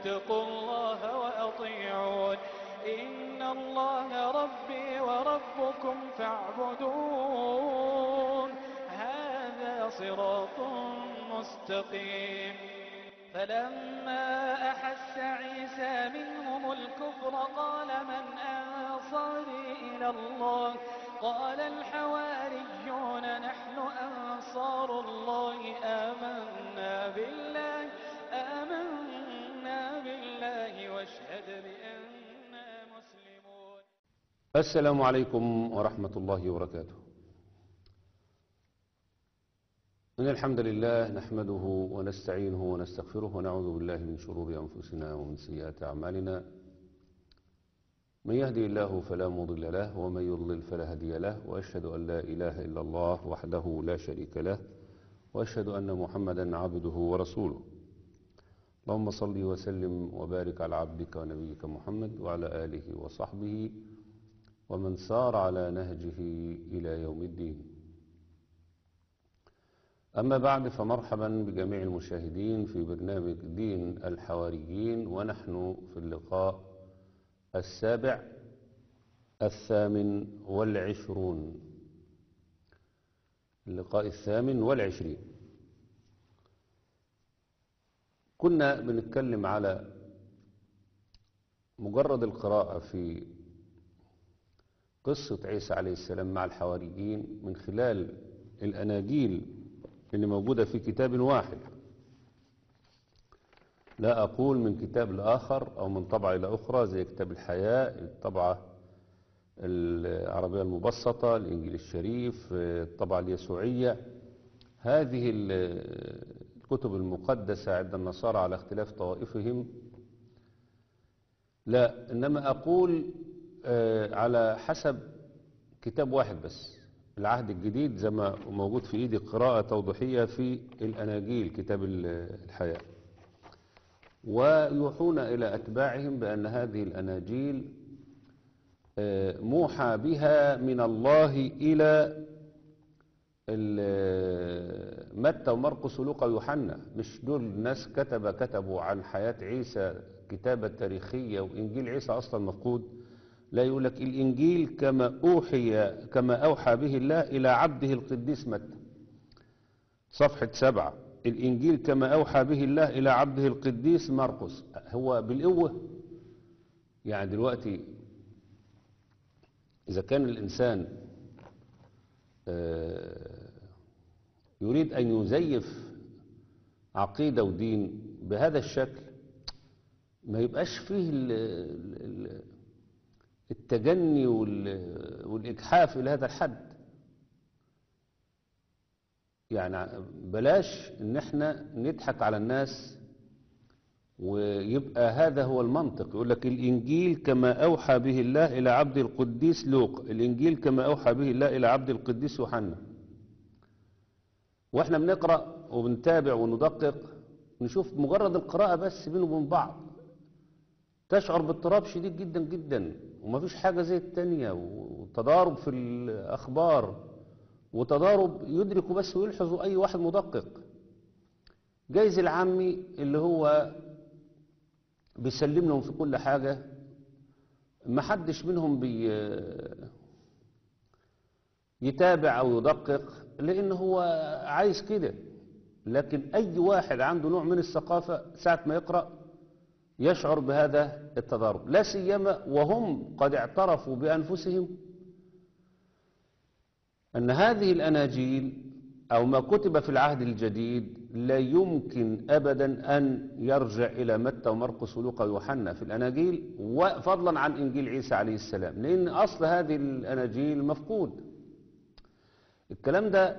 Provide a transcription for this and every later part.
فاتقوا الله وأطيعون إن الله ربي وربكم فاعبدون هذا صراط مستقيم فلما أحس عيسى منهم الكفر قال من أنصاري إلى الله قال الحواريون نحن أنصار الله آمنا بالله آمنا بالله واشهد بأننا مسلمون السلام عليكم ورحمة الله وبركاته إن الحمد لله نحمده ونستعينه ونستغفره ونعوذ بالله من شرور أنفسنا ومن سيئات أعمالنا من يهدي الله فلا مضل له ومن يضلل فلا هادي له وأشهد أن لا إله إلا الله وحده لا شريك له وأشهد أن محمدا عبده ورسوله اللهم صل وسلم وبارك على عبدك ونبيك محمد وعلى آله وصحبه ومن سار على نهجه إلى يوم الدين أما بعد فمرحبا بجميع المشاهدين في برنامج دين الحواريين ونحن في اللقاء السابع الثامن والعشرون اللقاء الثامن والعشرين كنا بنتكلم على مجرد القراءة في قصة عيسى عليه السلام مع الحواريين من خلال الأناجيل اللي موجودة في كتاب واحد لا أقول من كتاب لآخر أو من طبعة إلى أخرى زي كتاب الحياة الطبعة العربية المبسطة الإنجيل الشريف الطبعة اليسوعية هذه الكتب المقدسة عند النصارى على اختلاف طوائفهم لا إنما أقول على حسب كتاب واحد بس العهد الجديد زي ما موجود في ايدي قراءة توضيحية في الأناجيل كتاب الحياة ويوحون إلى أتباعهم بأن هذه الأناجيل موحى بها من الله إلى متى ومرقس ولوقا ويوحنا مش دول ناس كتب كتبوا عن حياة عيسى كتابة تاريخية وإنجيل عيسى أصلا مفقود لا يقول لك الإنجيل كما أوحي كما أوحى به الله إلى عبده القديس متى صفحة سبعة الإنجيل كما أوحى به الله إلى عبده القديس مرقس هو بالقوة يعني دلوقتي إذا كان الإنسان يريد أن يزيف عقيدة ودين بهذا الشكل ما يبقاش فيه ال ال التجني والإجحاف إلى هذا الحد يعني بلاش ان احنا نضحك على الناس ويبقى هذا هو المنطق يقول لك الإنجيل كما أوحى به الله إلى عبد القديس لوق الإنجيل كما أوحى به الله إلى عبد القديس يوحنا واحنا بنقرأ وبنتابع وندقق نشوف مجرد القراءة بس بينه وبين بعض تشعر باضطراب شديد جدا جدا ومفيش حاجة زي التانية وتضارب في الأخبار وتضارب يدرك بس ويلحظ أي واحد مدقق جايز العامي اللي هو بيسلم لهم في كل حاجة محدش منهم بي يتابع أو يدقق لأن هو عايز كده لكن أي واحد عنده نوع من الثقافة ساعة ما يقرأ يشعر بهذا التضارب لا سيما وهم قد اعترفوا بأنفسهم أن هذه الأناجيل أو ما كتب في العهد الجديد لا يمكن أبدا أن يرجع إلى متى ومرقس ولوقا ويوحنا في الأناجيل وفضلا عن إنجيل عيسى عليه السلام لأن أصل هذه الأناجيل مفقود الكلام ده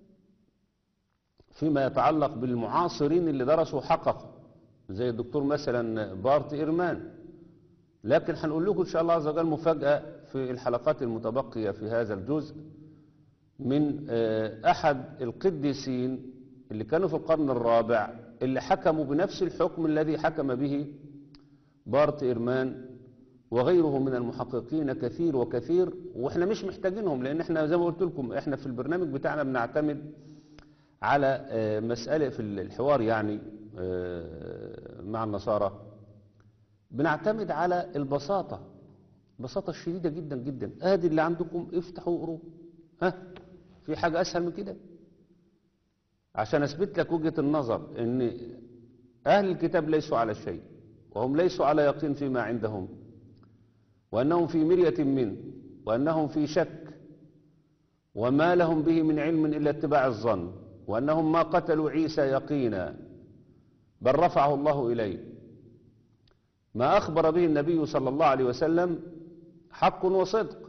فيما يتعلق بالمعاصرين اللي درسوا وحققوا زي الدكتور مثلا بارت إيرمان لكن هنقول لكم إن شاء الله عز وجل مفاجأة في الحلقات المتبقية في هذا الجزء من أحد القديسين اللي كانوا في القرن الرابع اللي حكموا بنفس الحكم الذي حكم به بارت إيرمان وغيره من المحققين كثير وكثير واحنا مش محتاجينهم لان احنا زي ما قلت لكم احنا في البرنامج بتاعنا بنعتمد على مسألة في الحوار يعني مع النصارى بنعتمد على البساطة البساطة الشديدة جدا جدا ادي اللي عندكم افتحوا وقروا ها في حاجة اسهل من كده عشان اثبت لك وجهة النظر ان اهل الكتاب ليسوا على شيء وهم ليسوا على يقين فيما عندهم وانهم في مرية منه وانهم في شك وما لهم به من علم الا اتباع الظن وانهم ما قتلوا عيسى يقينا بل رفعه الله اليه ما اخبر به النبي صلى الله عليه وسلم حق وصدق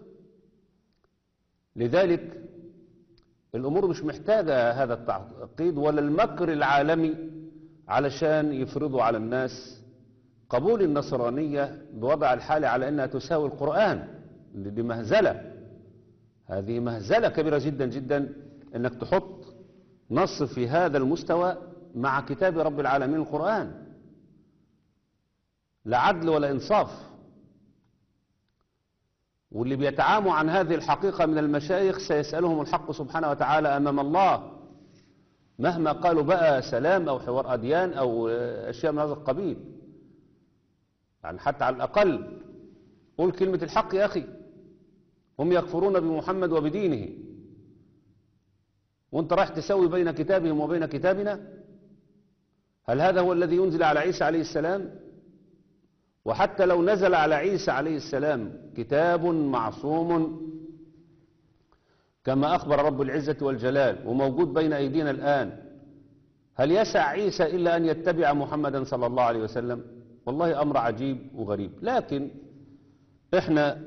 لذلك الأمور مش محتاجة هذا التعقيد ولا المكر العالمي علشان يفرضوا على الناس قبول النصرانية بوضع الحال على أنها تساوي القرآن دي مهزلة هذه مهزلة كبيرة جدا جدا أنك تحط نص في هذا المستوى مع كتاب رب العالمين القرآن لا عدل ولا إنصاف واللي بيتعاموا عن هذه الحقيقة من المشايخ سيسألهم الحق سبحانه وتعالى أمام الله مهما قالوا بقى سلام أو حوار أديان أو أشياء من هذا القبيل يعني حتى على الأقل قول كلمة الحق يا أخي هم يكفرون بمحمد وبدينه وانت رايح تسوي بين كتابهم وبين كتابنا هل هذا هو الذي ينزل على عيسى عليه السلام وحتى لو نزل على عيسى عليه السلام كتاب معصوم كما أخبر رب العزة والجلال وموجود بين أيدينا الآن هل يسع عيسى إلا أن يتبع محمدا صلى الله عليه وسلم والله أمر عجيب وغريب لكن إحنا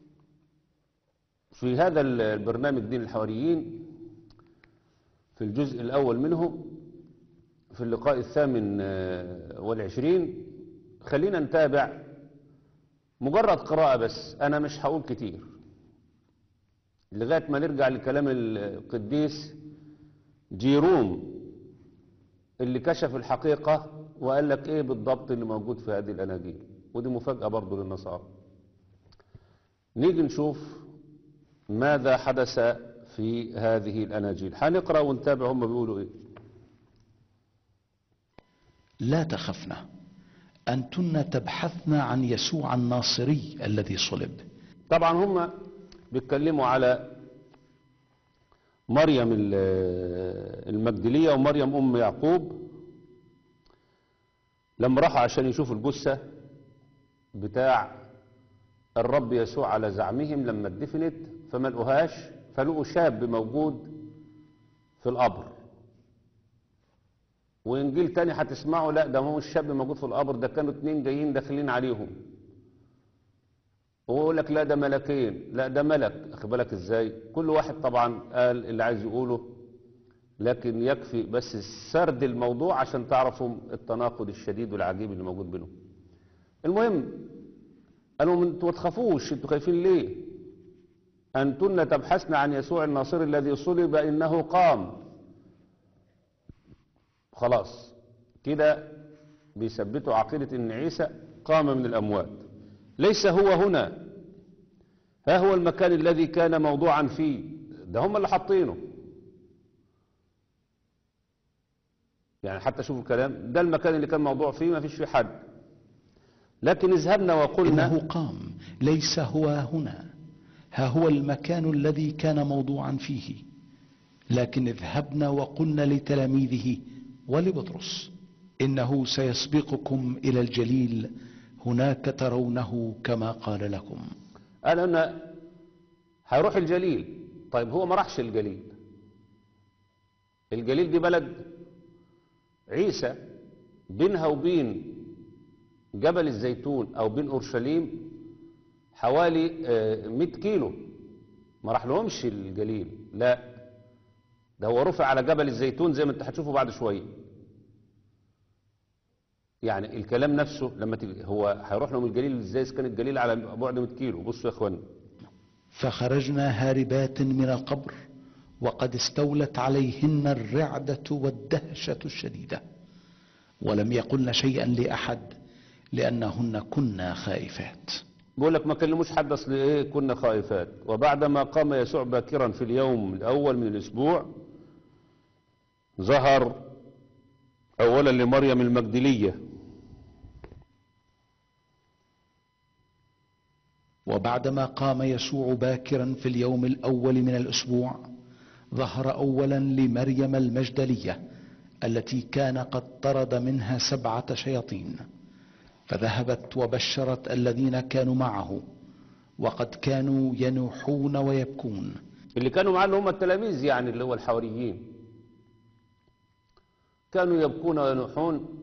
في هذا البرنامج دين الحواريين في الجزء الأول منه في اللقاء الثامن والعشرين خلينا نتابع مجرد قراءة بس أنا مش هقول كتير لغاية ما نرجع لكلام القديس جيروم اللي كشف الحقيقة وقال لك ايه بالضبط اللي موجود في هذه الأناجيل ودي مفاجأة برضو للنصارى نيجي نشوف ماذا حدث في هذه الأناجيل هنقرأ ونتابع هم بيقولوا ايه لا تخفنا أنتن تبحثن عن يسوع الناصري الذي صلب طبعا هم بيتكلموا على مريم المجدلية ومريم أم يعقوب لما راحوا عشان يشوفوا الجثة بتاع الرب يسوع على زعمهم لما اتدفنت فما لقوهاش فلقوا شاب موجود في القبر وانجيل تاني هتسمعوا لا ده هو الشاب موجود في القبر ده كانوا اتنين جايين داخلين عليهم ويقول لك لا ده ملكين لا ده ملك اخد بالك ازاي كل واحد طبعا قال اللي عايز يقوله لكن يكفي بس سرد الموضوع عشان تعرفوا التناقض الشديد والعجيب اللي موجود بينهم المهم قالوا انتوا ما تخافوش انتوا خايفين ليه انتن تبحثن عن يسوع الناصري الذي صلب انه قام خلاص كده بيثبتوا عقيدة ان عيسى قام من الاموات ليس هو هنا ها هو المكان الذي كان موضوعا فيه ده هم اللي حاطينه يعني حتى شوفوا الكلام ده المكان اللي كان موضوع فيه ما فيش فيه حد لكن اذهبنا وقلنا إنه قام ليس هو هنا ها هو المكان الذي كان موضوعا فيه لكن اذهبنا وقلنا لتلاميذه ولبطرس إنه سيسبقكم إلى الجليل هناك ترونه كما قال لكم قال أن هيروح الجليل طيب هو ما راحش الجليل الجليل دي بلد عيسى بينها وبين جبل الزيتون أو بين أورشليم حوالي آه، 100 كيلو ما راح لهمش الجليل لا ده هو رفع على جبل الزيتون زي ما انت هتشوفه بعد شويه يعني الكلام نفسه لما تيجي هو هيروح لهم الجليل ازاي إذا كان الجليل على بعد 100 كيلو بصوا يا اخوانا فخرجنا هاربات من القبر وقد استولت عليهن الرعدة والدهشة الشديدة ولم يقلن شيئا لأحد لأنهن كنا خائفات بيقول لك ما كلموش حد اصل ايه كنا خائفات وبعدما قام يسوع باكرا في اليوم الاول من الاسبوع ظهر اولا لمريم المجدليه وبعدما قام يسوع باكرا في اليوم الأول من الأسبوع ظهر أولا لمريم المجدلية التي كان قد طرد منها سبعة شياطين فذهبت وبشرت الذين كانوا معه وقد كانوا ينوحون ويبكون اللي كانوا معاه اللي هم التلاميذ يعني اللي هو الحواريين كانوا يبكون وينوحون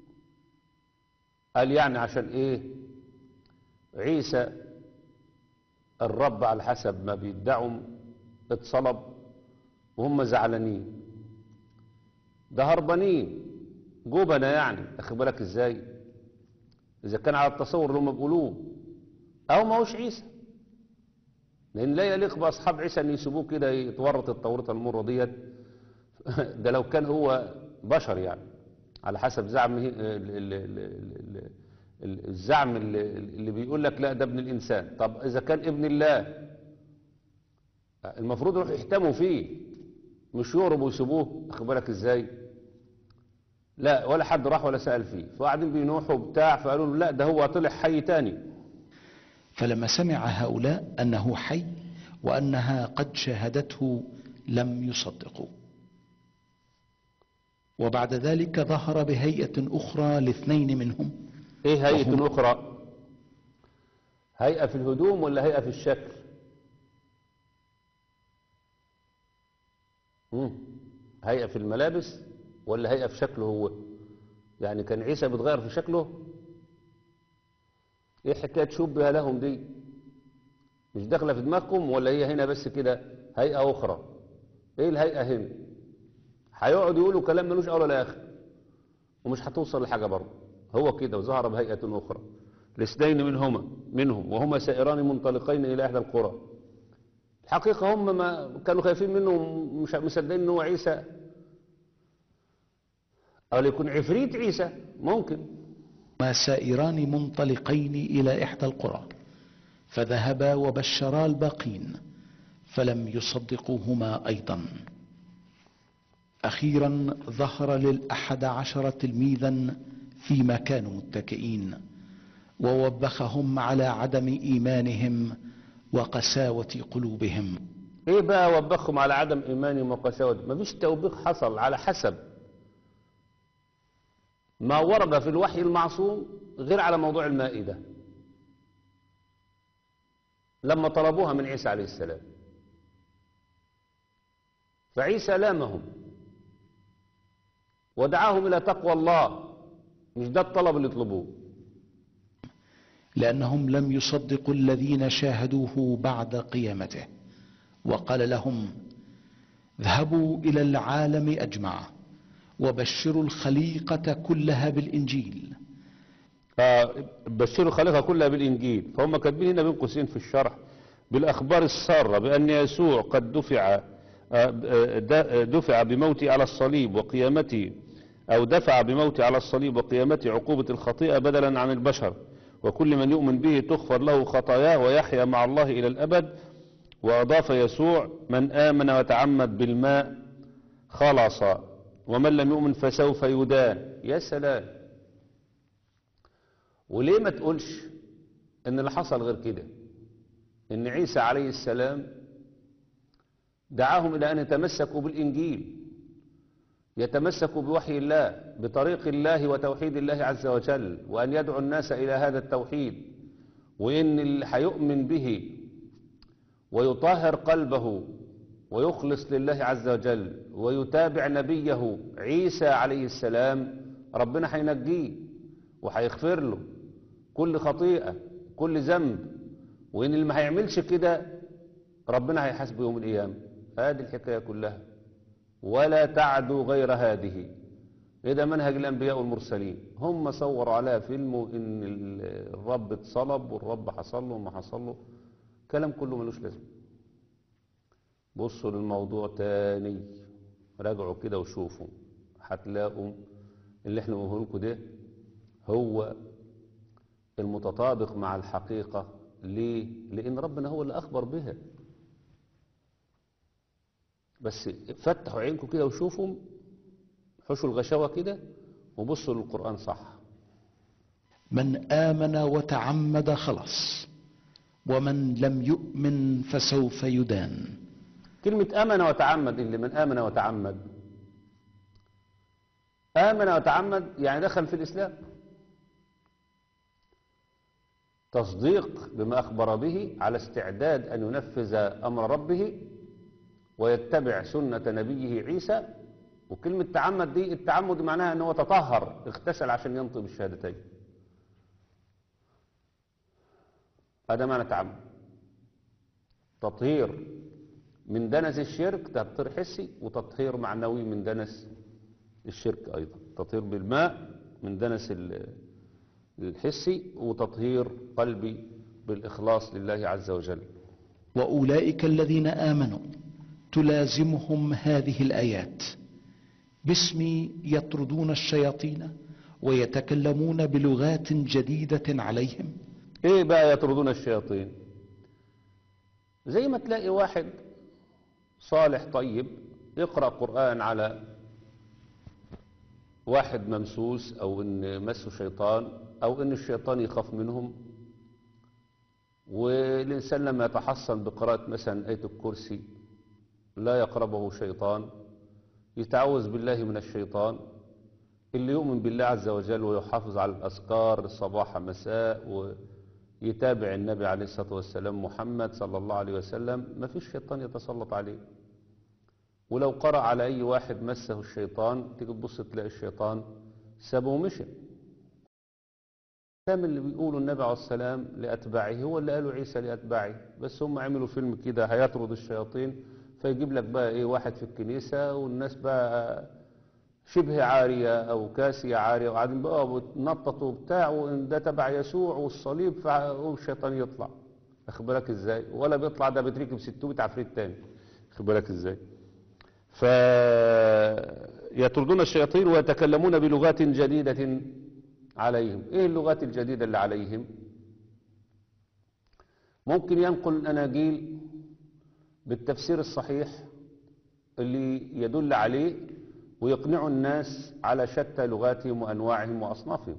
قال يعني عشان ايه عيسى الرب على حسب ما بيدعوا اتصلب وهم زعلانين ده هربانين جبنة يعني اخد بالك ازاي اذا كان على التصور اللي هم بيقولوه او ما هوش عيسى لان لا يليق باصحاب عيسى ان يسيبوه كده يتورط التورطه المره ديت ده لو كان هو بشر يعني على حسب زعم ال- ال- ال- ال- ال- الزعم اللي اللي بيقول لك لا ده ابن الانسان طب اذا كان ابن الله المفروض يروحوا يحتموا فيه مش يهربوا ويسيبوه واخد بالك ازاي لا ولا حد راح ولا سأل فيه فقاعدين بينوحوا بتاع فقالوا له لا ده هو طلع حي تاني فلما سمع هؤلاء أنه حي وأنها قد شاهدته لم يصدقوا وبعد ذلك ظهر بهيئة أخرى لاثنين منهم ايه هيئة وهم- اخرى هيئة في الهدوم ولا هيئة في الشكل مم. هيئة في الملابس ولا هيئة في شكله هو يعني كان عيسى بيتغير في شكله ايه حكاية شبه لهم دي مش داخلة في دماغكم ولا هي هنا بس كده هيئة اخرى ايه الهيئة هنا هيقعدوا يقولوا كلام ملوش اول ولا اخر ومش هتوصل لحاجة برضه هو كده وظهر بهيئة أخرى الاثنين منهما منهم وهما سائران منطلقين إلى إحدى القرى الحقيقة هم ما كانوا خايفين منه مش مصدقين إن هو عيسى أو يكون عفريت عيسى ممكن ما سائران منطلقين إلى إحدى القرى فذهبا وبشرا الباقين فلم يصدقوهما أيضا أخيرا ظهر للأحد عشر تلميذا فيما كانوا متكئين ووبخهم على عدم إيمانهم وقساوة قلوبهم إيه بقى وبخهم على عدم إيمانهم وقساوة مفيش توبيخ حصل على حسب ما ورد في الوحي المعصوم غير على موضوع المائدة لما طلبوها من عيسى عليه السلام فعيسى لامهم ودعاهم إلى تقوى الله مش ده الطلب اللي يطلبوه لأنهم لم يصدقوا الذين شاهدوه بعد قيامته وقال لهم اذهبوا إلى العالم أجمع وبشروا الخليقة كلها بالإنجيل بشروا الخليقة كلها بالإنجيل فهم كاتبين هنا بين قوسين في الشرح بالأخبار السارة بأن يسوع قد دفع دفع بموته على الصليب وقيامته أو دفع بموته على الصليب وقيامته عقوبة الخطيئة بدلا عن البشر وكل من يؤمن به تغفر له خطاياه ويحيا مع الله إلى الأبد وأضاف يسوع من آمن وتعمد بالماء خلص ومن لم يؤمن فسوف يدان يا سلام وليه ما تقولش ان اللي حصل غير كده ان عيسى عليه السلام دعاهم الى ان يتمسكوا بالانجيل يتمسكوا بوحي الله بطريق الله وتوحيد الله عز وجل وان يدعو الناس الى هذا التوحيد وان اللي هيؤمن به ويطهر قلبه ويخلص لله عز وجل ويتابع نبيه عيسى عليه السلام ربنا هينجيه وهيغفر له كل خطيئة كل ذنب وإن اللي ما هيعملش كده ربنا هيحاسبه يوم القيامة هذه الحكاية كلها ولا تعدوا غير هذه إذا منهج الأنبياء والمرسلين هم صوروا عليها فيلم إن الرب اتصلب والرب حصل له وما حصل له كلام كله ملوش لازمه بصوا للموضوع تاني راجعوا كده وشوفوا هتلاقوا اللي احنا بنقوله لكم ده هو المتطابق مع الحقيقة ليه؟ لأن ربنا هو اللي أخبر بها بس فتحوا عينكم كده وشوفوا حشوا الغشاوة كده وبصوا للقرآن صح من آمن وتعمد خلص ومن لم يؤمن فسوف يدان كلمة آمن وتعمد اللي من آمن وتعمد آمن وتعمد يعني دخل في الإسلام تصديق بما أخبر به على استعداد أن ينفذ أمر ربه ويتبع سنة نبيه عيسى وكلمة تعمد دي التعمد معناها أنه تطهر اغتسل عشان ينطق بالشهادتين هذا معنى تعمد تطهير من دنس الشرك تطهير حسي وتطهير معنوي من دنس الشرك أيضا تطهير بالماء من دنس ال- الحسي وتطهير قلبي بالإخلاص لله عز وجل واولئك الذين امنوا تلازمهم هذه الايات باسمي يطردون الشياطين ويتكلمون بلغات جديده عليهم ايه بقى يطردون الشياطين زي ما تلاقي واحد صالح طيب يقرأ قرآن على واحد ممسوس او ان مسه شيطان او ان الشيطان يخاف منهم والانسان لما يتحصن بقراءة مثلا آية الكرسي لا يقربه شيطان يتعوذ بالله من الشيطان اللي يؤمن بالله عز وجل ويحافظ على الأذكار صباح مساء ويتابع النبي عليه الصلاة والسلام محمد صلى الله عليه وسلم ما فيش شيطان يتسلط عليه ولو قرأ على أي واحد مسه الشيطان تيجي تبص تلاقي الشيطان سابه ومشي الكلام اللي بيقوله النبي عليه السلام لأتباعه هو اللي قاله عيسى لأتباعه بس هم عملوا فيلم كده هيطرد الشياطين فيجيب لك بقى ايه واحد في الكنيسة والناس بقى شبه عارية أو كاسية عارية وقاعدين بقى بتنططوا وبتاع وإن ده تبع يسوع والصليب فع- والشيطان يطلع واخد بالك ازاي ولا بيطلع ده بيتركب 600 عفريت تاني واخد بالك ازاي فيطردون الشياطين ويتكلمون بلغات جديدة عليهم ايه اللغات الجديدة اللي عليهم ممكن ينقل الأناجيل بالتفسير الصحيح اللي يدل عليه ويقنع الناس على شتى لغاتهم وأنواعهم وأصنافهم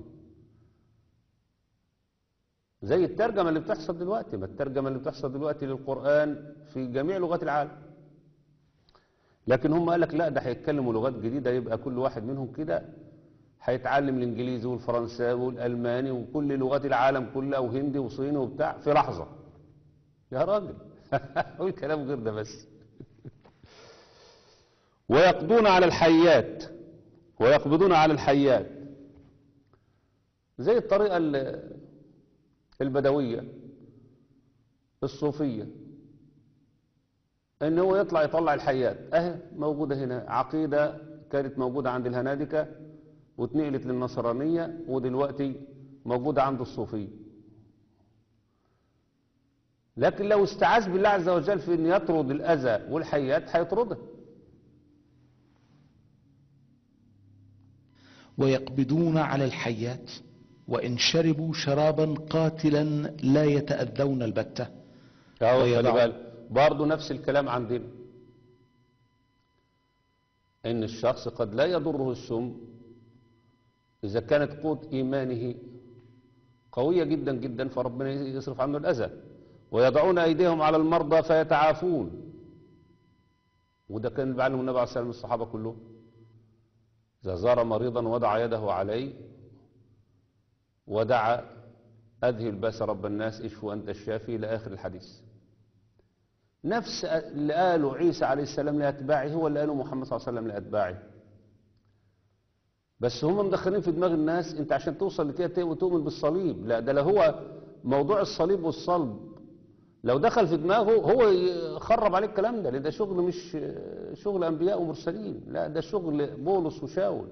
زي الترجمة اللي بتحصل دلوقتي ما الترجمة اللي بتحصل دلوقتي للقرآن في جميع لغات العالم لكن هم قال لك لا ده هيتكلموا لغات جديدة يبقى كل واحد منهم كده هيتعلم الانجليزي والفرنساوي والالماني وكل لغات العالم كلها وهندي وصيني وبتاع في لحظة يا راجل قول كلام غير ده بس ويقضون على الحيات ويقبضون على الحيات زي الطريقة ال- البدوية الصوفية ان هو يطلع يطلع الحيات اهي موجودة هنا عقيدة كانت موجودة عند الهنادكة واتنقلت للنصرانية ودلوقتي موجودة عند الصوفية لكن لو استعاذ بالله عز وجل في ان يطرد الاذى والحيات هيطردها ويقبضون على الحيات وإن شربوا شرابا قاتلا لا يتأذون البتة اهو خلي ويضع- بالك برضه نفس الكلام عندنا ان الشخص قد لا يضره السم اذا كانت قوة ايمانه قوية جدا جدا فربنا يصرف عنه الاذى ويضعون ايديهم على المرضى فيتعافون وده كان اللي بعلمه النبي عليه الصلاه والسلام الصحابه كلهم اذا زار مريضا وضع يده عليه ودعا اذهب الباس رب الناس اشفوا انت الشافي الى اخر الحديث نفس اللي قاله عيسى عليه السلام لأتباعه هو اللي قاله محمد صلى الله عليه وسلم لأتباعه بس هم مدخلين في دماغ الناس انت عشان توصل لكده ت- وتؤمن بالصليب لا ده لا هو موضوع الصليب والصلب لو دخل في دماغه هو يخرب عليه الكلام ده لان ده شغل مش شغل انبياء ومرسلين لا ده شغل بولس وشاول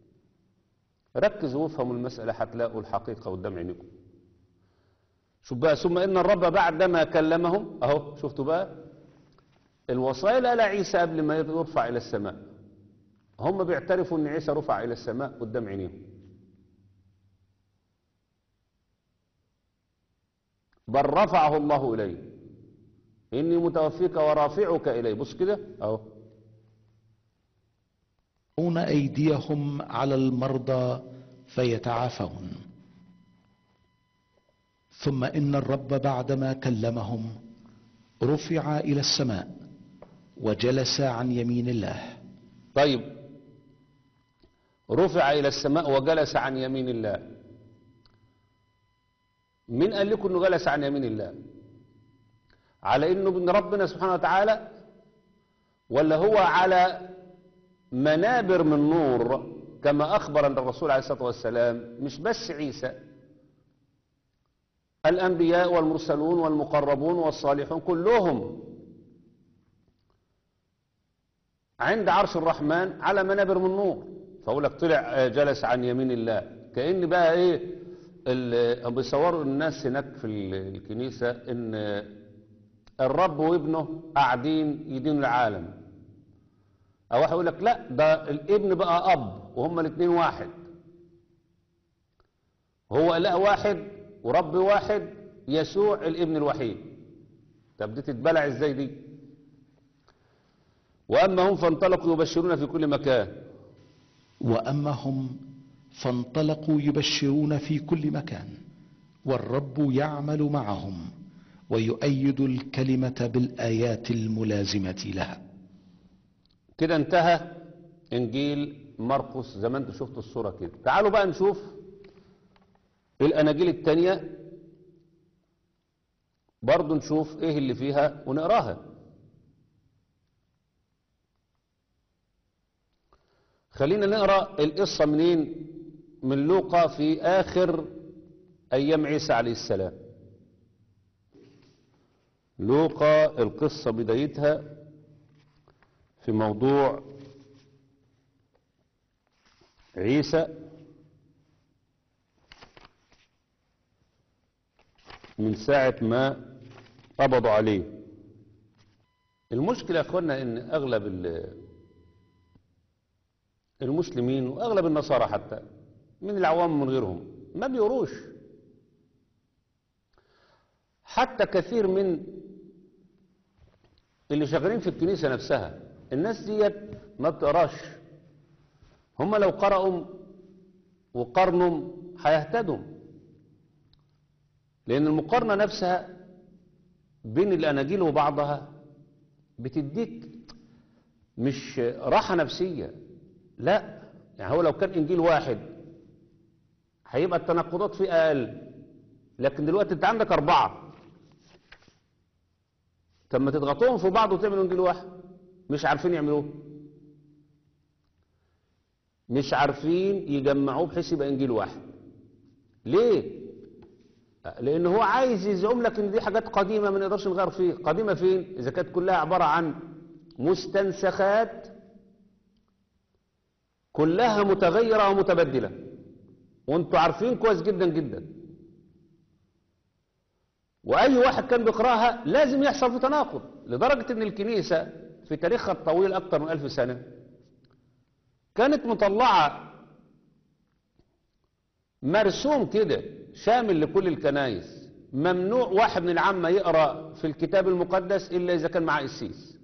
ركزوا وافهموا المسألة هتلاقوا الحقيقة قدام عينيكم شوف بقى ثم ان الرب بعدما كلمهم اهو شفتوا بقى الوصايا اللي قالها عيسى قبل ما يرفع الى السماء هم بيعترفوا ان عيسى رفع الى السماء قدام عينيهم بل رفعه الله اليه اني متوفيك ورافعك الي بص كده اهو يضعون أيديهم على المرضى فيتعافون ثم إن الرب بعدما كلمهم رفع إلى السماء وجلس عن يمين الله طيب رفع إلى السماء وجلس عن يمين الله مين قال لكم انه جلس عن يمين الله على انه من ربنا سبحانه وتعالى ولا هو على منابر من نور كما اخبر ان الرسول عليه الصلاه والسلام مش بس عيسى الانبياء والمرسلون والمقربون والصالحون كلهم عند عرش الرحمن على منابر من نور فاقول لك طلع آه، جلس عن يمين الله كأن بقى ايه ال- بيصوروا الناس هناك في ال- الكنيسة ان الرب وابنه قاعدين يدينوا العالم او واحد يقول لك لا ده الابن بقى اب وهما الاثنين واحد هو اله واحد ورب واحد يسوع الابن الوحيد طب دي تتبلع ازاي دي واما هم فانطلقوا يبشرون في كل مكان وأما هم فانطلقوا يبشرون في كل مكان والرب يعمل معهم ويؤيد الكلمة بالآيات الملازمة لها كده انتهى انجيل مرقس زي ما انتم شفتوا الصوره كده تعالوا بقى نشوف الاناجيل التانية برضو نشوف ايه اللي فيها ونقراها خلينا نقرا القصه منين من لوقا في اخر ايام عيسى عليه السلام لوقا القصه بدايتها في موضوع عيسى من ساعة ما قبضوا عليه المشكلة يا اخوانا ان اغلب ال- المسلمين واغلب النصارى حتى من العوام من غيرهم ما بيقروش حتى كثير من اللي شغالين في الكنيسة نفسها الناس ديت ما بتقراش هم لو قرأوا وقارنوا هيهتدوا لأن المقارنة نفسها بين الأناجيل وبعضها بتديك مش راحة نفسية لا يعني هو لو كان إنجيل واحد هيبقى التناقضات فيه أقل لكن دلوقتي أنت عندك أربعة طب ما تضغطوهم في بعض وتعملوا إنجيل واحد مش عارفين يعملوه مش عارفين يجمعوه بحيث يبقى انجيل واحد ليه لان هو عايز يزعم لك ان دي حاجات قديمه ما نقدرش نغير فيه قديمه فين اذا كانت كلها عباره عن مستنسخات كلها متغيره ومتبدله وانتوا عارفين كويس جدا جدا واي واحد كان بيقراها لازم يحصل في تناقض لدرجه ان الكنيسه في تاريخها الطويل اكثر من ألف سنه كانت مطلعة مرسوم كده شامل لكل الكنايس ممنوع واحد من العامة يقرأ في الكتاب المقدس إلا إذا كان معاه قسيس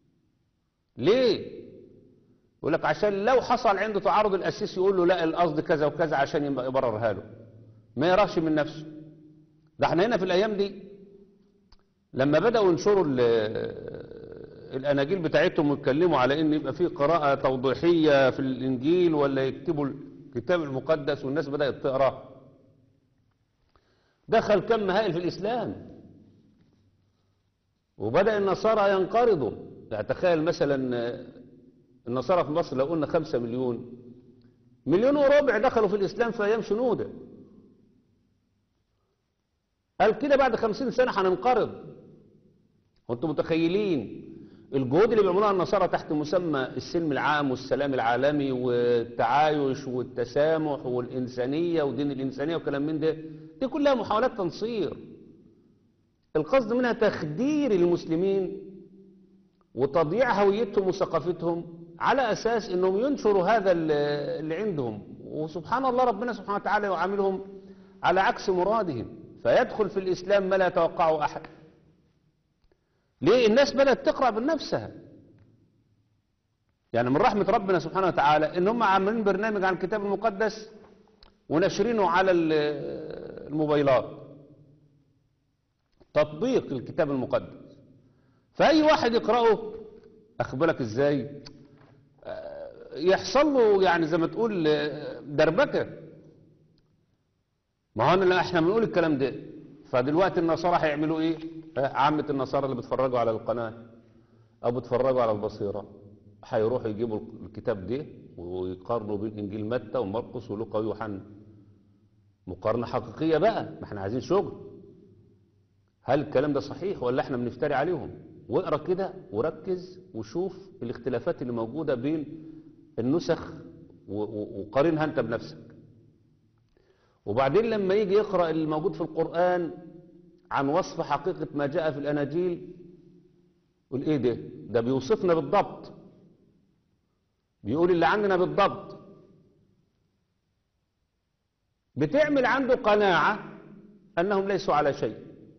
ليه؟ يقول لك عشان لو حصل عنده تعارض القسيس يقول له لا القصد كذا وكذا عشان يبقى يبررها له ما يراش من نفسه ده احنا هنا في الأيام دي لما بدأوا ينشروا ال- الأناجيل بتاعتهم ويتكلموا على إن يبقى في قراءة توضيحية في الإنجيل ولا يكتبوا الكتاب المقدس والناس بدأت تقرأ دخل كم هائل في الإسلام وبدأ النصارى ينقرضوا يعني تخيل مثلا النصارى في مصر لو قلنا خمسة مليون مليون وربع دخلوا في الإسلام في أيام شنودة قال كده بعد خمسين سنة هننقرض وانتم متخيلين الجهود اللي بيعملوها النصارى تحت مسمى السلم العام والسلام العالمي والتعايش والتسامح والإنسانية ودين الإنسانية وكلام من ده دي كلها محاولات تنصير القصد منها تخدير المسلمين وتضييع هويتهم وثقافتهم على أساس أنهم ينشروا هذا اللي عندهم وسبحان الله ربنا سبحانه وتعالى يعاملهم على عكس مرادهم فيدخل في الإسلام ما لا يتوقعه أحد ليه الناس بدأت تقرأ بنفسها يعني من رحمة ربنا سبحانه وتعالى ان هم عاملين برنامج عن الكتاب المقدس ونشرينه على ال- الموبايلات تطبيق الكتاب المقدس فأي واحد يقرأه أخبرك إزاي آه، يحصل له يعني زي ما تقول آه، دربكة ما هو أنا- احنا بنقول الكلام ده فدلوقتي النصارى هيعملوا ايه آه، عامة النصارى اللي بيتفرجوا على القناة او بيتفرجوا على البصيرة هيروحوا يجيبوا الكتاب ده ويقارنوا بين انجيل متى ومرقس ولوقا ويوحنا مقارنة حقيقية بقى ما احنا عايزين شغل هل الكلام ده صحيح ولا احنا بنفتري عليهم واقرا كده وركز وشوف الاختلافات اللي موجودة بين النسخ و- و- وقارنها انت بنفسك وبعدين لما يجي يقرأ اللي موجود في القرآن عن وصف حقيقة ما جاء في الأناجيل يقول ايه ده ده بيوصفنا بالضبط بيقول اللي عندنا بالضبط بتعمل عنده قناعة أنهم ليسوا على شيء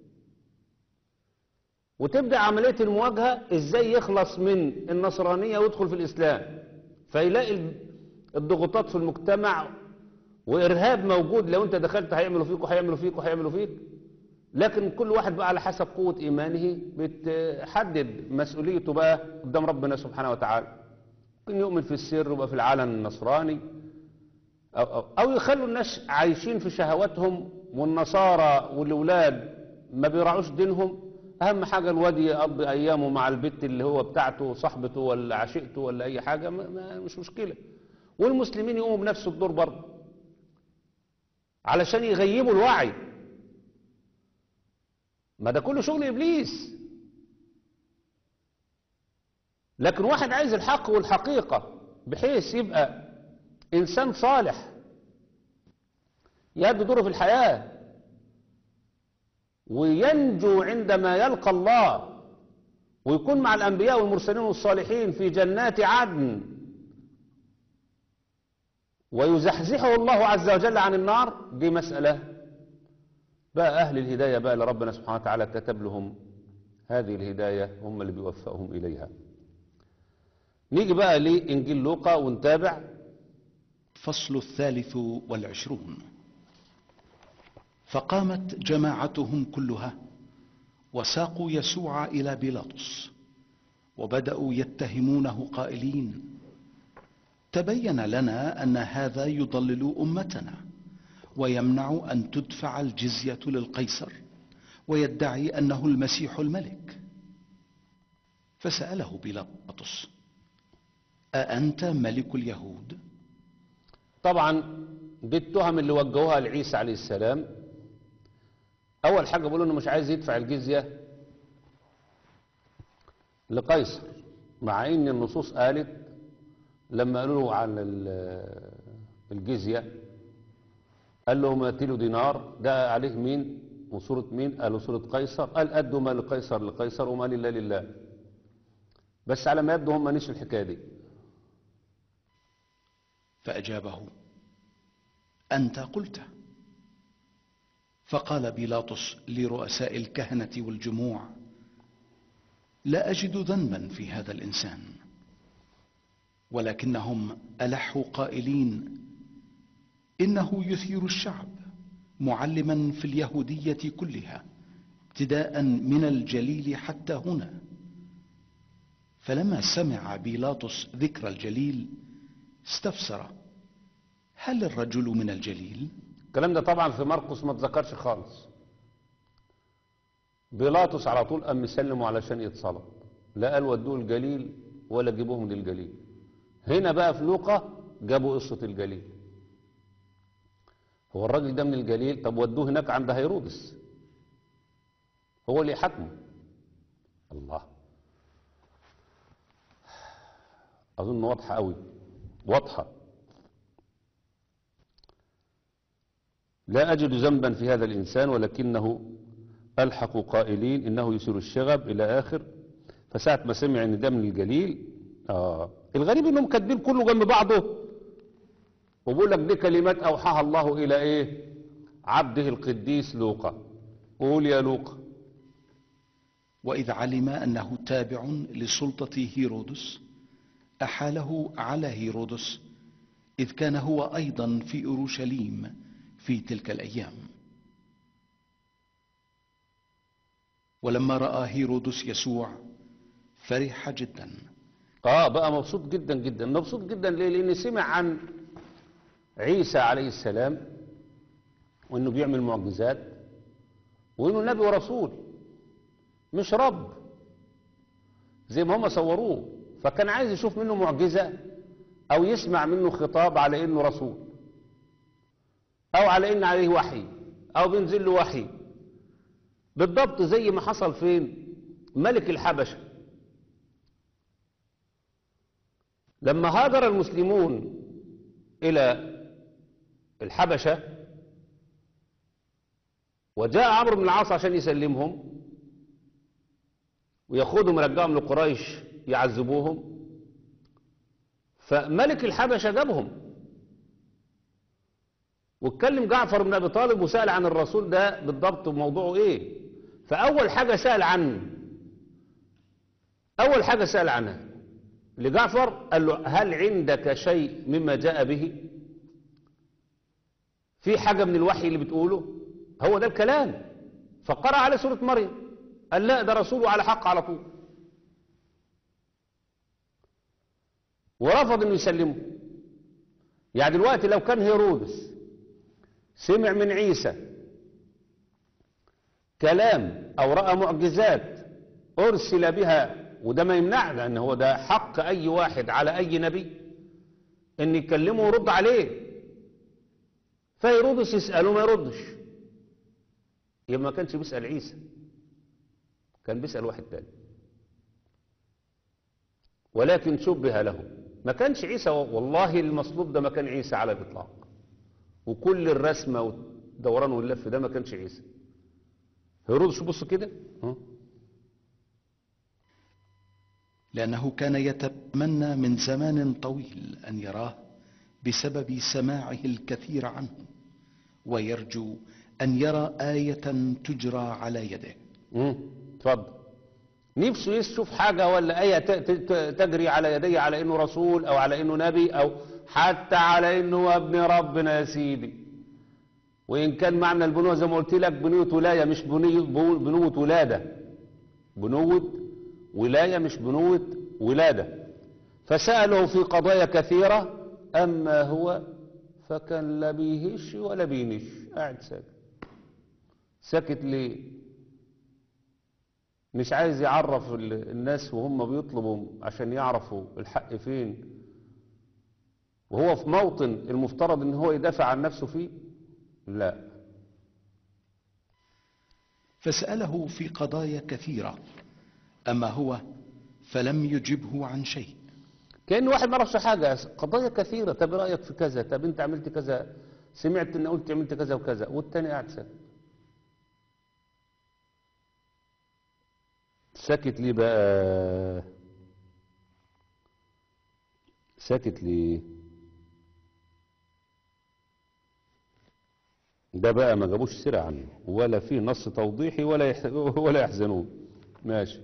وتبدأ عملية المواجهة إزاي يخلص من النصرانية ويدخل في الإسلام فيلاقي ال- الضغوطات في المجتمع وإرهاب موجود لو أنت دخلت هيعملوا فيك وهيعملوا فيك وهيعملوا فيك لكن كل واحد بقى على حسب قوة إيمانه بتحدد مسؤوليته بقى قدام ربنا سبحانه وتعالى ممكن يؤمن في السر ويبقى في العلن النصراني أو, أو, أو يخلوا الناس عايشين في شهواتهم والنصارى والأولاد ما بيراعوش دينهم أهم حاجة الواد يقضي أيامه مع البت اللي هو بتاعته صاحبته ولا عشيقته ولا أي حاجة ما ما مش مشكلة والمسلمين يقوموا بنفس الدور برضه علشان يغيبوا الوعي ما ده كله شغل إبليس لكن واحد عايز الحق والحقيقة بحيث يبقى إنسان صالح يأدي دوره في الحياة وينجو عندما يلقى الله ويكون مع الأنبياء والمرسلين والصالحين في جنات عدن ويزحزحه الله عز وجل عن النار دي مسألة بقى أهل الهداية بقى لربنا سبحانه وتعالى كتب لهم هذه الهداية هم اللي بيوفقهم إليها نيجي بقى لإنجيل لوقا ونتابع فصل الثالث والعشرون فقامت جماعتهم كلها وساقوا يسوع إلى بيلاطس وبدأوا يتهمونه قائلين تبين لنا أن هذا يضلل أمتنا ويمنع أن تدفع الجزية للقيصر ويدعي أنه المسيح الملك فسأله بيلاطس أأنت ملك اليهود؟ طبعا دي التهم اللي وجهوها لعيسى عليه السلام اول حاجه بيقولوا انه مش عايز يدفع الجزيه لقيصر مع ان النصوص قالت لما قالوا له عن ال- الجزيه قال لهم اتيله دينار ده عليه مين وصوره مين قالوا صوره قيصر قال ادوا ما لقيصر لقيصر وما لله لله بس على ما يبدو هم نسوا الحكايه دي فأجابه أنت قلت فقال بيلاطس لرؤساء الكهنة والجموع لا أجد ذنبا في هذا الإنسان ولكنهم ألحوا قائلين إنه يثير الشعب معلما في اليهودية كلها ابتداء من الجليل حتى هنا فلما سمع بيلاطس ذكر الجليل استفسر هل الرجل من الجليل الكلام ده طبعا في مرقس ما اتذكرش خالص بيلاطس على طول قام مسلمه علشان يتصلب لا قال ودوه الجليل ولا جيبوه من الجليل هنا بقى في لوقا جابوا قصة الجليل هو الراجل ده من الجليل طب ودوه هناك عند هيرودس هو اللي يحكمه الله أظن واضحة قوي واضحة لا أجد ذنبا في هذا الإنسان ولكنه ألحق قائلين إنه يثير الشغب إلى آخر فساعة ما سمع إن ده من الجليل آه الغريب إنهم كاتبين كله جنب بعضه وبقول لك دي كلمات أوحاها الله إلى إيه عبده القديس لوقا قول يا لوقا وإذ علم أنه تابع لسلطة هيرودس أحاله على هيرودس إذ كان هو أيضا في أورشليم في تلك الأيام ولما رأى هيرودس يسوع فرح جدا اه بقى مبسوط جدا جدا مبسوط جدا ليه لان سمع عن عيسى عليه السلام وانه بيعمل معجزات وانه نبي ورسول مش رب زي ما هم صوروه فكان عايز يشوف منه معجزة او يسمع منه خطاب على انه رسول او على ان عليه وحي او بينزل له وحي بالضبط زي ما حصل فين ملك الحبشه لما هاجر المسلمون إلى الحبشة وجاء عمرو بن العاص عشان يسلمهم وياخدهم يرجعهم لقريش يعذبوهم فملك الحبشة جابهم واتكلم جعفر بن أبي طالب وسأل عن الرسول ده بالضبط موضوعه إيه فأول حاجة سأل عنه أول حاجة سأل عنها لجعفر قال له هل عندك شيء مما جاء به في حاجة من الوحي اللي بتقوله هو ده الكلام فقرأ على سورة مريم قال لا ده رسوله على حق على طول ورفض انه يسلمه يعني دلوقتي لو كان هيرودس سمع من عيسى كلام او رأى معجزات ارسل بها وده ما يمنع لان هو ده حق اي واحد على اي نبي ان يكلمه ويرد عليه فيردس يسأله ما يردش يبقى ما كانش بيسأل عيسى كان بيسأل واحد تاني ولكن شبه له ما كانش عيسى والله المصلوب ده ما كان عيسى على الإطلاق وكل الرسمة والدوران واللف ده ما كانش عيسى هيرودس بص كده ها لأنه كان يتمنى من زمان طويل أن يراه بسبب سماعه الكثير عنه ويرجو أن يرى آية تجرى على يده امم اتفضل نفسه يشوف حاجة ولا آية ت- ت- تجري على يديه على إنه رسول أو على إنه نبي أو حتى على إنه هو ابن ربنا يا سيدي وإن كان معنى البنوة زي ما قلت لك بنوة ولاية مش بني- بو- بنوة ولادة بنوة ولاية مش بنوة ولادة فسأله في قضايا كثيرة أما هو فكان لا بيهش ولا بينش قاعد ساكت ساكت ليه مش عايز يعرف ال- الناس وهم بيطلبوا عشان يعرفوا الحق فين وهو في موطن المفترض ان هو يدافع عن نفسه فيه لا فسأله في قضايا كثيرة أما هو فلم يجبه عن شيء كأن واحد ما يعرفش حاجة قضايا كثيرة طب إيه رأيك في كذا طب انت عملت كذا سمعت ان قلت عملت كذا وكذا والتاني قاعد ساكت ساكت ليه بقى ساكت ليه ده بقى ما جابوش سيرة عنه ولا في نص توضيحي ولا يح... ولا يحزنون ماشي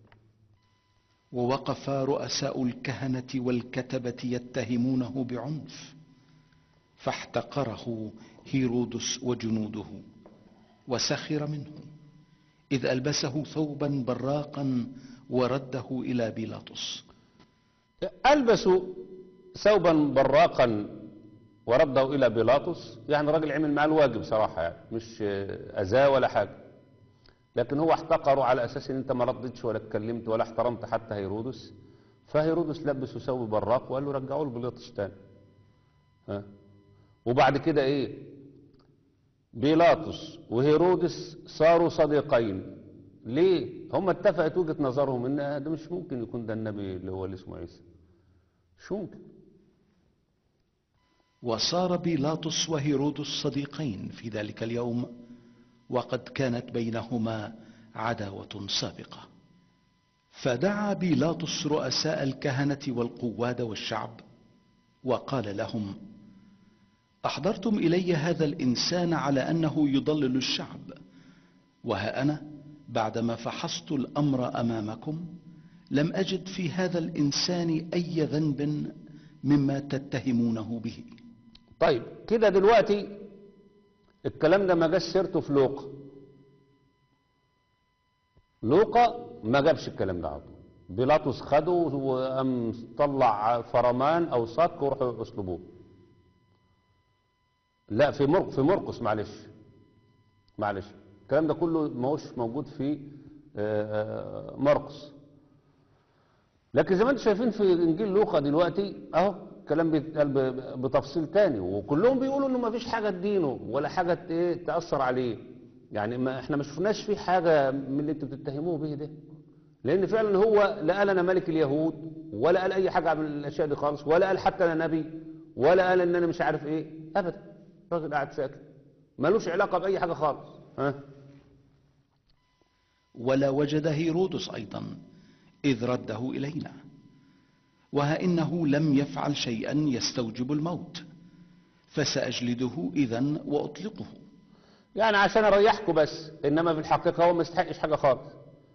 ووقف رؤساء الكهنة والكتبة يتهمونه بعنف فاحتقره هيرودس وجنوده وسخر منه إذ ألبسه ثوبا براقا ورده إلى بيلاطس ألبسوا ثوبا براقا ورده إلى بيلاطس يعني الراجل عمل معاه الواجب صراحة يعني مش آه، أذاه ولا حاجة لكن هو احتقره على أساس إن أنت ما ردتش ولا اتكلمت ولا احترمت حتى هيرودس فهيرودس لبسه ثوب براق وقال له رجعوا له بيلاطس تاني ها وبعد كده إيه بيلاطس وهيرودس صاروا صديقين ليه هم اتفقت وجهة نظرهم ان ده مش ممكن يكون ده النبي اللي هو اللي اسمه عيسى مش ممكن وصار بيلاطس وهيرودس صديقين في ذلك اليوم وقد كانت بينهما عداوة سابقة فدعا بيلاطس رؤساء الكهنة والقواد والشعب وقال لهم أحضرتم إلي هذا الإنسان على أنه يضلل الشعب وها أنا بعدما فحصت الأمر أمامكم لم أجد في هذا الإنسان أي ذنب مما تتهمونه به طيب كده دلوقتي الكلام ده ما جاش سيرته في لوقا لوقا ما جابش الكلام ده عطو بيلاطس خده وقام طلع فرمان او صك وراحوا اسلبوه لا في مرق في مرقس معلش معلش الكلام ده كله ما هوش موجود في آه، آه، مرقس لكن زي ما انتم شايفين في انجيل لوقا دلوقتي اهو الكلام بيتقال ب- بتفصيل تاني وكلهم بيقولوا انه ما فيش حاجه تدينه ولا حاجه ايه تاثر عليه يعني ما احنا ما شفناش فيه حاجه من اللي انتوا بتتهموه به ده لان فعلا هو لا قال انا ملك اليهود ولا قال اي حاجه من الاشياء دي خالص ولا قال حتى انا نبي ولا قال ان انا مش عارف ايه ابدا الراجل قاعد ساكت ملوش علاقه باي حاجه خالص ها ولا وجد هيرودس أيضا إذ رده إلينا وها إنه لم يفعل شيئا يستوجب الموت فسأجلده إذا وأطلقه يعني عشان اريحكم بس انما في الحقيقه هو ما يستحقش حاجه خالص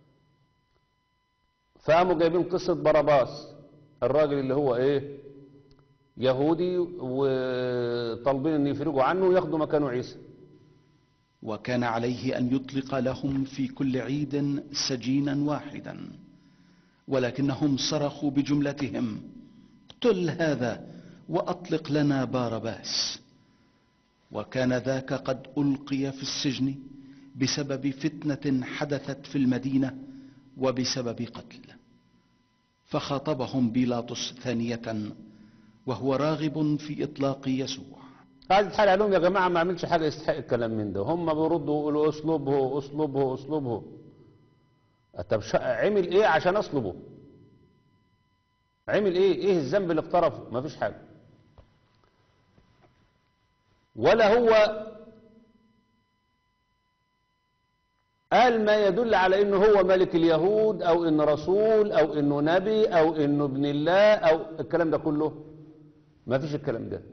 فقاموا جايبين قصه باراباس الراجل اللي هو ايه يهودي وطالبين ان يفرجوا عنه وياخدوا مكانه عيسى وكان عليه أن يطلق لهم في كل عيد سجينا واحدا ولكنهم صرخوا بجملتهم اقتل هذا وأطلق لنا بارباس وكان ذاك قد ألقي في السجن بسبب فتنة حدثت في المدينة وبسبب قتل فخاطبهم بيلاطس ثانية وهو راغب في إطلاق يسوع قاعد يتحايل عليهم يا جماعه ما عملش حاجه يستحق الكلام من ده هم بيردوا يقولوا اسلبه اسلبه اسلبه طب شا- عمل ايه عشان اصلبه عمل ايه ايه الذنب اللي اقترفه ما فيش حاجه ولا هو قال ما يدل على انه هو ملك اليهود او انه رسول او انه نبي او انه ابن الله او الكلام ده كله ما فيش الكلام ده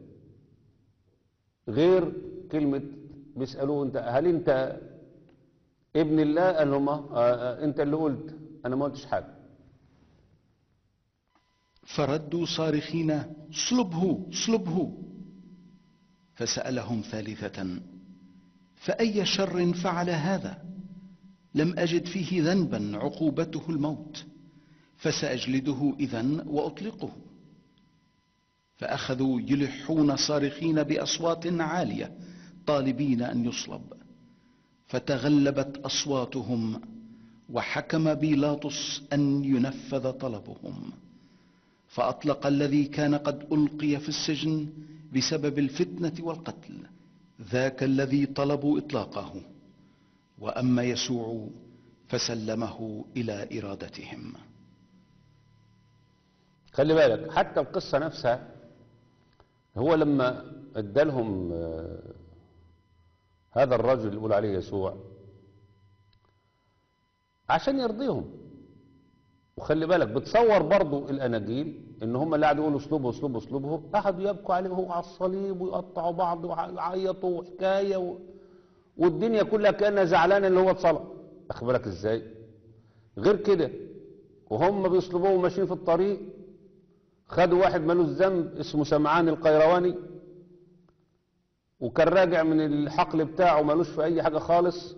غير كلمة بيسألوه انت هل انت ابن الله قال لهم آه، آه، انت اللي قلت انا ما قلتش حاجة فردوا صارخين صلبه صلبه فسألهم ثالثة فأي شر فعل هذا لم أجد فيه ذنبا عقوبته الموت فسأجلده إذن وأطلقه فأخذوا يلحون صارخين بأصوات عالية طالبين أن يصلب فتغلبت أصواتهم وحكم بيلاطس أن ينفذ طلبهم فأطلق الذي كان قد ألقي في السجن بسبب الفتنة والقتل ذاك الذي طلبوا إطلاقه وأما يسوع فسلمه إلى إرادتهم خلي بالك حتى القصة نفسها هو لما ادالهم آه، هذا الرجل اللي يقول عليه يسوع عشان يرضيهم وخلي بالك بتصور برضو الاناجيل ان هم اللي قاعدوا يقولوا اسلوبه اسلوبه اسلوبه قعدوا يبكوا عليه وهو على الصليب ويقطعوا بعض ويعيطوا وحكايه و... والدنيا كلها كانها زعلانه اللي هو اتصلب اخد بالك ازاي غير كده وهم بيصلبوه وماشيين في الطريق خدوا واحد ملوش ذنب اسمه سمعان القيرواني وكان راجع من الحقل بتاعه ملوش في اي حاجه خالص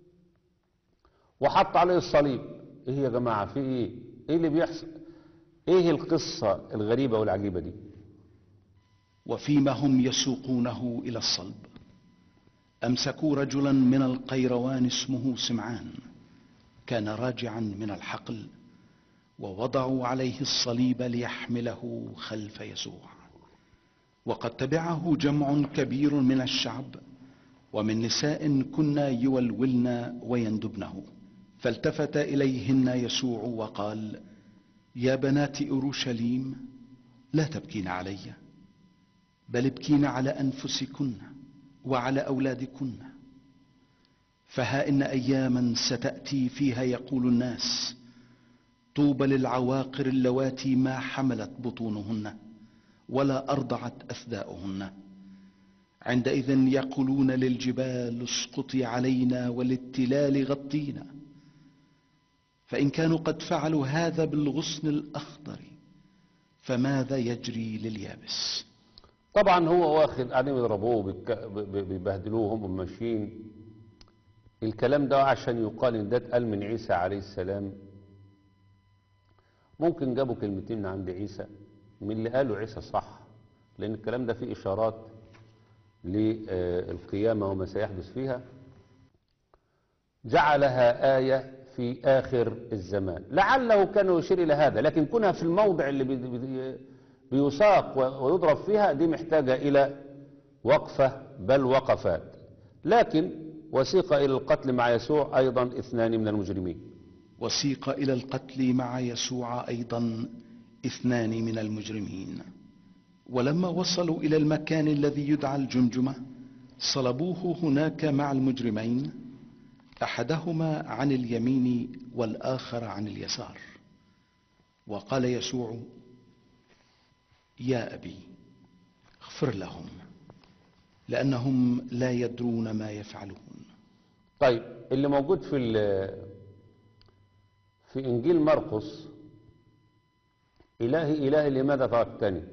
وحط عليه الصليب ايه يا جماعه في ايه ايه اللي بيحصل ايه القصه الغريبه والعجيبه دي وفيما هم يسوقونه إلى الصلب أمسكوا رجلا من القيروان اسمه سمعان كان راجعا من الحقل ووضعوا عليه الصليب ليحمله خلف يسوع وقد تبعه جمع كبير من الشعب ومن نساء كنا يولولن ويندبنه فالتفت إليهن يسوع وقال يا بنات أورشليم لا تبكين عليّ بل ابكين على انفسكن وعلى اولادكن فها ان اياما ستاتي فيها يقول الناس طوبى للعواقر اللواتي ما حملت بطونهن ولا ارضعت اثداؤهن عندئذ يقولون للجبال اسقطي علينا وللتلال غطينا فان كانوا قد فعلوا هذا بالغصن الاخضر فماذا يجري لليابس طبعا هو واخد قاعدين بيضربوه بيك- ب- ب- بيبهدلوه هم ماشيين الكلام ده عشان يقال ان ده اتقال من عيسى عليه السلام ممكن جابوا كلمتين من عند عيسى من اللي قاله عيسى صح لان الكلام ده فيه اشارات للقيامة وما سيحدث فيها جعلها آية في آخر الزمان لعله كان يشير إلى هذا لكن كونها في الموضع اللي بي- بي- بيساق و- ويضرب فيها دي محتاجة إلى وقفة بل وقفات لكن وسيق إلى القتل مع يسوع أيضا اثنان من المجرمين وسيق إلى القتل مع يسوع أيضا اثنان من المجرمين ولما وصلوا إلى المكان الذي يدعى الجمجمة صلبوه هناك مع المجرمين أحدهما عن اليمين والآخر عن اليسار وقال يسوع يا أبي اغفر لهم لأنهم لا يدرون ما يفعلون طيب اللي موجود في ال- في إنجيل مرقس إلهي إلهي لماذا تركتني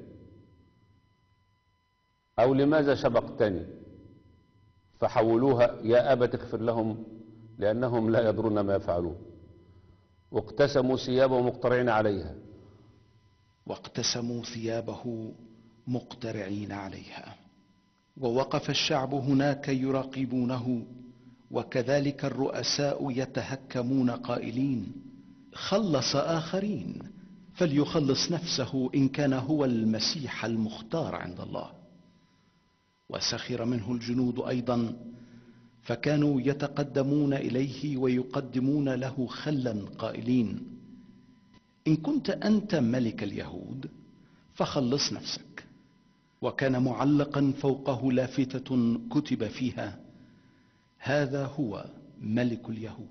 أو لماذا سبقتني فحولوها يا أبت اغفر لهم لأنهم لا يدرون ما يفعلون واقتسموا ثيابهم مقترعين عليها واقتسموا ثيابه مقترعين عليها ووقف الشعب هناك يراقبونه وكذلك الرؤساء يتهكمون قائلين خلص اخرين فليخلص نفسه ان كان هو المسيح المختار عند الله وسخر منه الجنود ايضا فكانوا يتقدمون اليه ويقدمون له خلا قائلين إن كنت أنت ملك اليهود فخلص نفسك وكان معلقا فوقه لافتة كتب فيها هذا هو ملك اليهود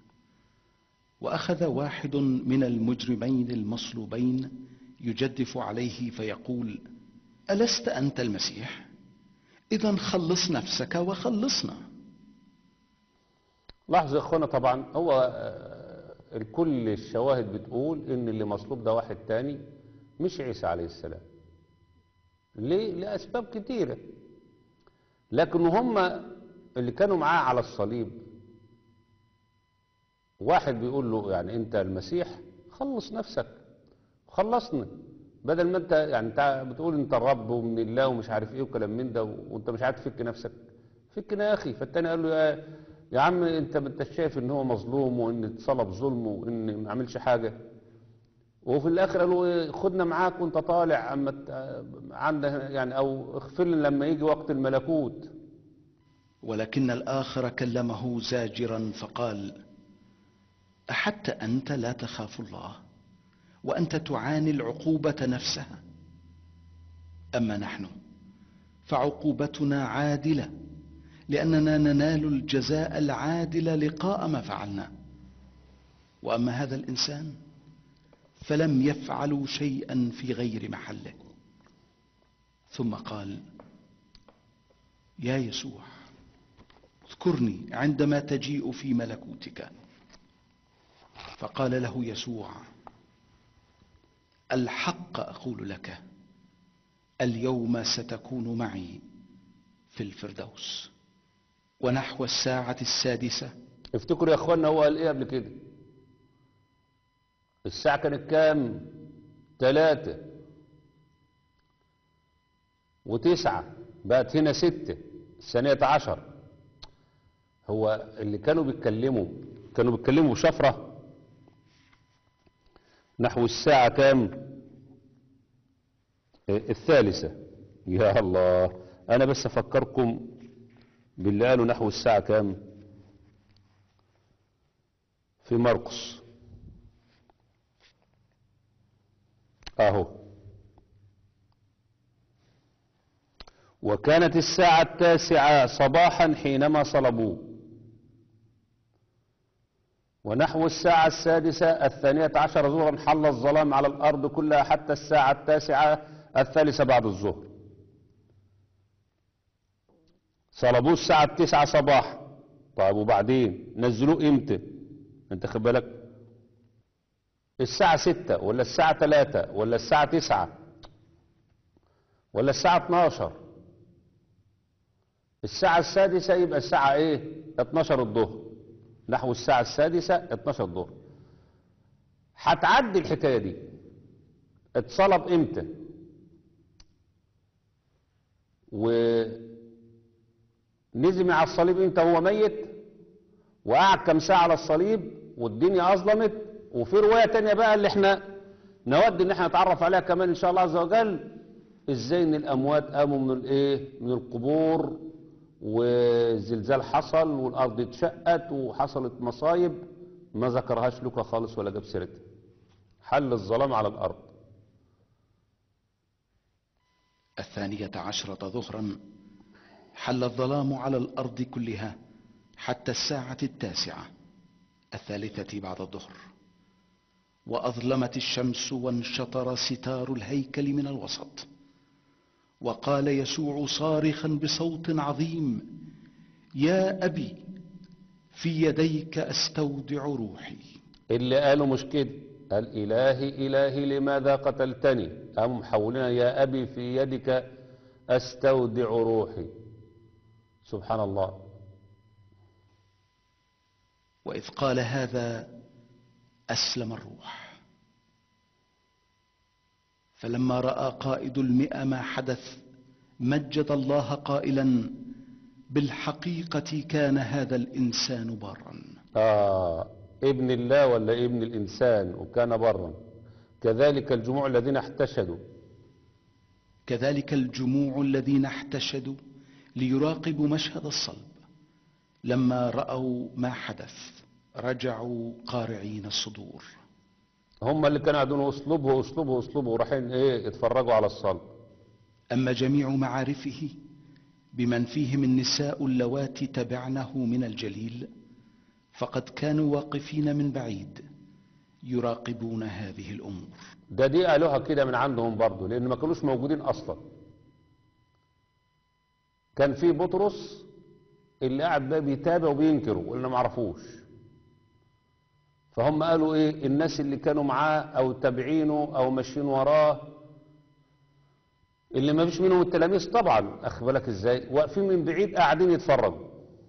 وأخذ واحد من المجرمين المصلوبين يجدف عليه فيقول ألست أنت المسيح؟ إذا خلص نفسك وخلصنا لاحظوا يا اخوانا طبعا هو آه، الكل الشواهد بتقول ان اللي مصلوب ده واحد تاني مش عيسى عليه السلام ليه لاسباب كتيره لكن هم اللي كانوا معاه على الصليب واحد بيقول له يعني انت المسيح خلص نفسك خلصنا بدل ما انت يعني انت بتقول انت الرب ومن الله ومش عارف ايه وكلام من ده وانت مش عارف تفك نفسك فكنا يا اخي فالتاني قال له يا يا عم انت ما انتش شايف ان هو مظلوم وان اتصلب ظلم وان ما عملش حاجه وفي الاخر قالوا ايه خدنا معاك وانت طالع اما ت- عندنا يعني او اغفر لنا لما يجي وقت الملكوت ولكن الآخر كلمه زاجرا فقال أحتى أنت لا تخاف الله وأنت تعاني العقوبة نفسها أما نحن فعقوبتنا عادلة لأننا ننال الجزاء العادل لقاء ما فعلنا وأما هذا الإنسان فلم يفعلوا شيئا في غير محله ثم قال يا يسوع اذكرني عندما تجيء في ملكوتك فقال له يسوع الحق اقول لك اليوم ستكون معي في الفردوس ونحو الساعه السادسه افتكروا يا اخوانا هو قال ايه قبل كده الساعة كانت كام تلاتة وتسعة بقت هنا ستة الثانية عشر هو اللي كانوا بيتكلموا كانوا بيتكلموا بشفرة نحو الساعة كام إيه، الثالثة يا الله أنا بس أفكركم باللي قالوا نحو الساعة كام في مرقس اهو وكانت الساعة التاسعة صباحا حينما صلبوه ونحو الساعة السادسة الثانية عشر ظهرا حل الظلام على الأرض كلها حتى الساعة التاسعة الثالثة بعد الظهر صلبوه الساعة التسعة صباحا طيب وبعدين نزلوه امتى انت خد بالك الساعة ستة ولا الساعة تلاتة ولا الساعة تسعة ولا الساعة اتناشر الساعة السادسة يبقى الساعة ايه اتناشر الظهر نحو الساعة السادسة 12 ظهر هتعدي الحكاية دي اتصلب امتى ونزم على الصليب امتى وهو ميت وقعد كم ساعة على الصليب والدنيا أظلمت وفي رواية تانية بقى اللي احنا نود ان احنا نتعرف عليها كمان ان شاء الله عز وجل ازاي ان الاموات قاموا من الايه من القبور والزلزال حصل والارض اتشقت وحصلت مصايب ما ذكرهاش لوكا خالص ولا جاب سيرتها حل الظلام على الارض الثانية عشرة ظهرا حل الظلام على الأرض كلها حتى الساعة التاسعة الثالثة بعد الظهر وأظلمت الشمس وانشطر ستار الهيكل من الوسط وقال يسوع صارخا بصوت عظيم يا أبي في يديك أستودع روحي اللي قالوا مش كده قال إلهي إلهي لماذا قتلتني أم حولنا يا أبي في يدك أستودع روحي سبحان الله وإذ قال هذا أسلم الروح فلما رأى قائد المئة ما حدث مجد الله قائلا بالحقيقة كان هذا الإنسان بارا آه ابن الله ولا ابن الإنسان وكان برا كذلك الجموع الذين احتشدوا كذلك الجموع الذين احتشدوا ليراقبوا مشهد الصلب لما رأوا ما حدث رجعوا قارعين الصدور هم اللي كانوا قاعدين اسلوبه اسلوبه اسلوبه ورايحين ايه يتفرجوا على الصلب أما جميع معارفه بمن فيهم النساء اللواتي تبعنه من الجليل فقد كانوا واقفين من بعيد يراقبون هذه الأمور ده دي قالوها كده من عندهم برضه لان ما كانوش موجودين اصلا كان في بطرس اللي قاعد بقى بيتابع وبينكر واللي ما عرفوش فهم قالوا ايه الناس اللي كانوا معاه او تابعينه او ماشيين وراه اللي ما فيش منهم التلاميذ طبعا اخ بالك ازاي واقفين من بعيد قاعدين يتفرجوا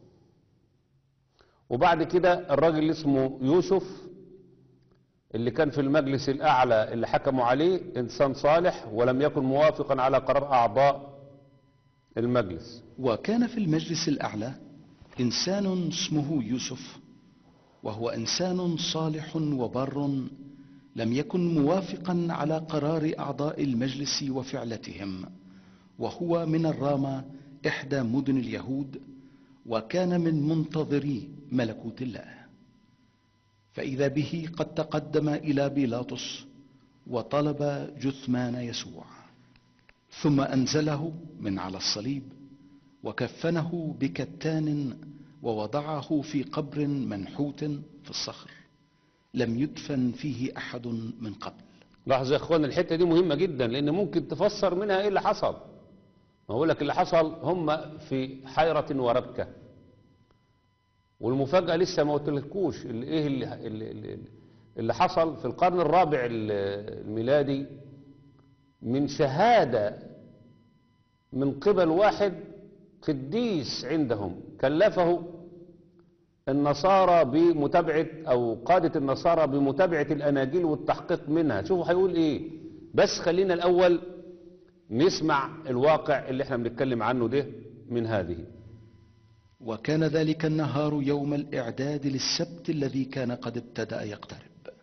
وبعد كده الراجل اللي اسمه يوسف اللي كان في المجلس الأعلى اللي حكموا عليه إنسان صالح ولم يكن موافقا على قرار أعضاء المجلس وكان في المجلس الأعلى إنسان اسمه يوسف وهو إنسان صالح وبر لم يكن موافقا على قرار أعضاء المجلس وفعلتهم وهو من الرامة إحدى مدن اليهود وكان من منتظري ملكوت الله فإذا به قد تقدم إلى بيلاطس وطلب جثمان يسوع ثم أنزله من على الصليب وكفنه بكتان ووضعه في قبر منحوت في الصخر لم يدفن فيه أحد من قبل لاحظ يا اخوان الحته دي مهمه جدا لان ممكن تفسر منها ايه اللي حصل ما اقول لك اللي حصل هم في حيره وربكه والمفاجاه لسه ما قلتلكوش اللي ايه اللي, اللي, اللي حصل في القرن الرابع الميلادي من شهاده من قبل واحد قديس عندهم كلفه النصارى بمتابعة أو قادة النصارى بمتابعة الأناجيل والتحقيق منها شوفوا هيقول إيه بس خلينا الأول نسمع الواقع اللي احنا بنتكلم عنه ده من هذه وكان ذلك النهار يوم الإعداد للسبت الذي كان قد ابتدأ يقترب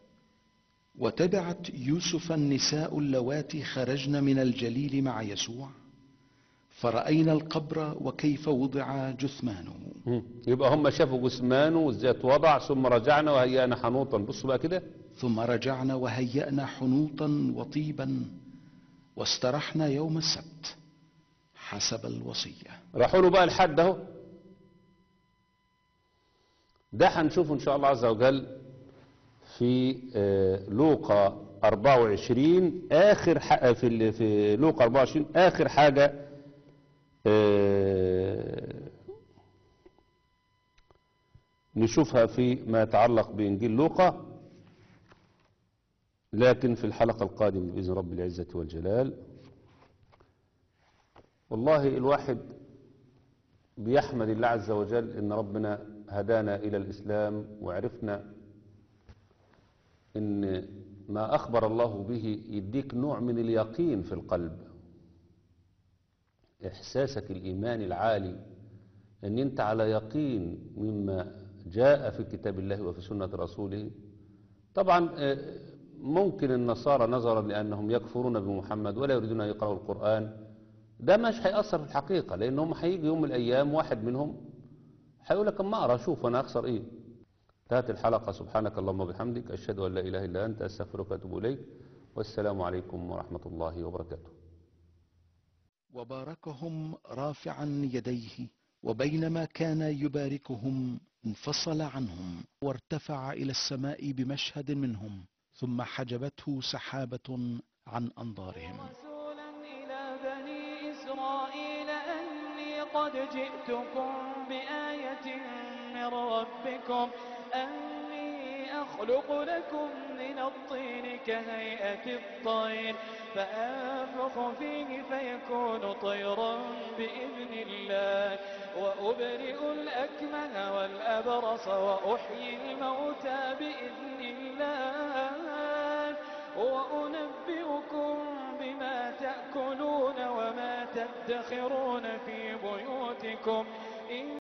وتبعت يوسف النساء اللواتي خرجن من الجليل مع يسوع فرأينا القبر وكيف وضع جثمانه مم. يبقى هم شافوا جثمانه وازاي اتوضع ثم رجعنا وهيأنا حنوطا بصوا بقى كده ثم رجعنا وهيأنا حنوطا وطيبا واسترحنا يوم السبت حسب الوصية راحوا له بقى لحد اهو ده هنشوفه ان شاء الله عز وجل في آه، لوقا 24 اخر ح- في ال- في لوقا 24 اخر حاجه آه، نشوفها في ما يتعلق بانجيل لوقا لكن في الحلقه القادمه باذن رب العزه والجلال والله الواحد بيحمد الله عز وجل ان ربنا هدانا إلى الإسلام وعرفنا إن ما أخبر الله به يديك نوع من اليقين في القلب إحساسك الإيماني العالي أن أنت على يقين مما جاء في كتاب الله وفي سنة رسوله طبعا آه، ممكن النصارى نظرا لأنهم يكفرون بمحمد ولا يريدون أن يقرأوا القرآن ده مش هيأثر في الحقيقة لأنهم هيجي يوم من الأيام واحد منهم هيقول لك اما أقرأ شوف أنا أخسر إيه انتهت الحلقة سبحانك اللهم وبحمدك أشهد أن لا إله إلا أنت أستغفرك وأتوب إليك والسلام عليكم ورحمة الله وبركاته وباركهم رافعا يديه وبينما كان يباركهم انفصل عنهم وارتفع إلى السماء بمشهد منهم ثم حجبته سحابة عن أنظارهم رسولا إلى بني إسرائيل أني قد جئتكم بآية من ربكم أني أخلق لكم من الطين كهيئة الطير فأنفخ فيه فيكون طيرا بإذن الله وأبرئ الأكمه والأبرص وأحيي الموتى بإذن الله وأنبئكم بما تأكلون وما تدخرون في بيوتكم إن